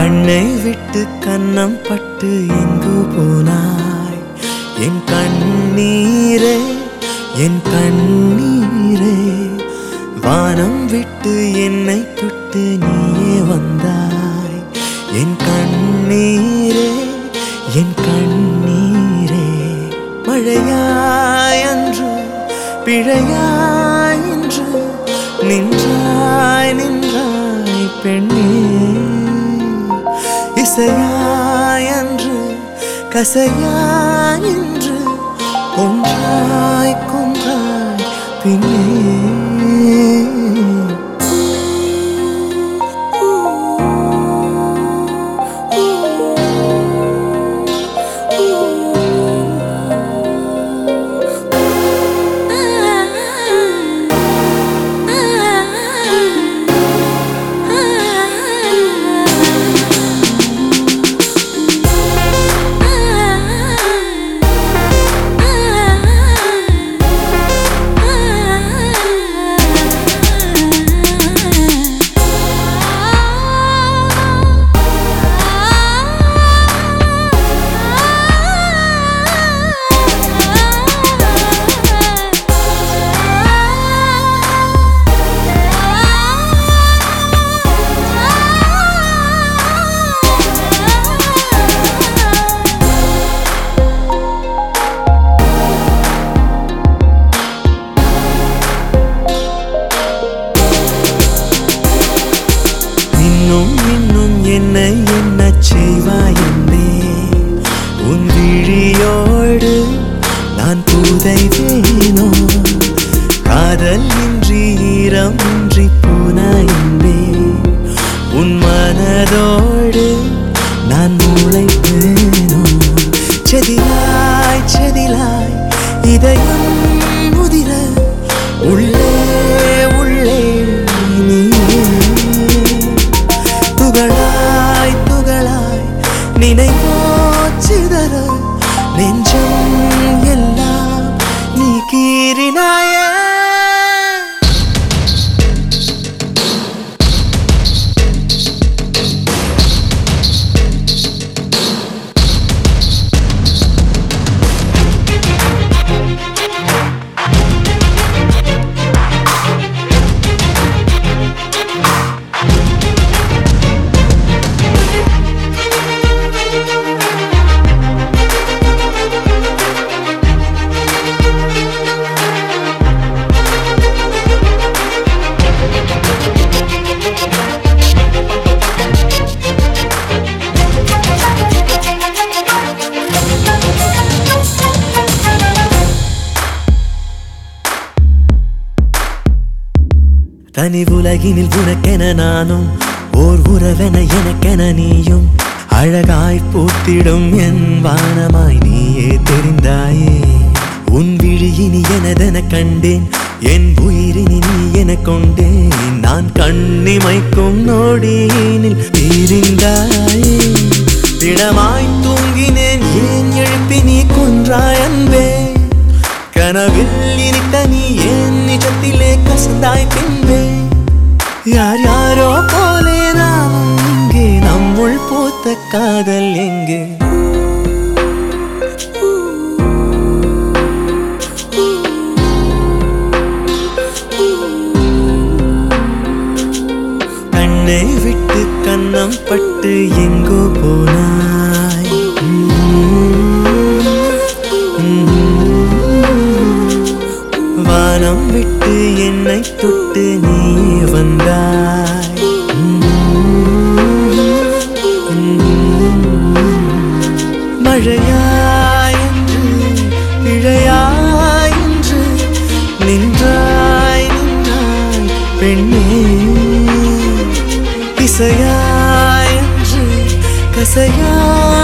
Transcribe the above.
கண்ணை விட்டு கன்னம் பட்டு எங்கு போனாய் என் கண்ணீரே என் கண்ணீரே வானம் விட்டு என்னை தொட்டு நீயே வந்தாய் என் கண்ணீரே என் கண்ணீரே மழையாய் அன்று பிழையாய் என்று நின்றாய் நின்றாய் பெண்ணே இசையாய் அன்று கசையாய் என்று கொன்றாய் கொன்றாய் பின்னே இன்னும் இன்னும் என்னை என்ன செய்வாய் என்னே உன் விழியோடு நான் புதைவேனோ காதல் இன்றி ஈரம் இன்றி போனாய் என்பே உன் மனதோடு நான் முளைப்பேனோ செதிலாய் செதிலாய் இதயம் முதிர உள்ளே உள்ளே நீயே துகளாய் துகளாய் நினைவோ சிதற நெஞ்சம் எல்லாம் நீ கீறினாயே தனி உலகினில் உனக்கென நானும் ஓர் உறவென எனக்கென நீயும் அழகாய் பூத்திடும் என் வானமாய் நீயே தெரிந்தாயே உன் விழியினி எனதென கண்டேன் என் உயிரினி நீ என கொண்டேன் நான் கண்ணிமைக்கும் நொடியினில் பிரிந்தாயே திடமாய் தூங்கினேன் ஏன் எழுப்பி நீ கொன்றாய் அன்பே கனவில் இனித்த நீ என் நிஜத்திலே கசந்தாய் பின்பே யார் யாரோ போலே நாமும் இங்கே நம்முள் பூத்த காதல் எங்கே கண்ணை விட்டு கன்னம் பட்டு எங்கோ போனாய் வானம் விட்டு என்னை தொட்டு நீ வந்தாய் மழையாய் என்று இழையாய் என்று நின்றாய் நின்றாய் பெண்ணே இசையாய் என்று கசையாய்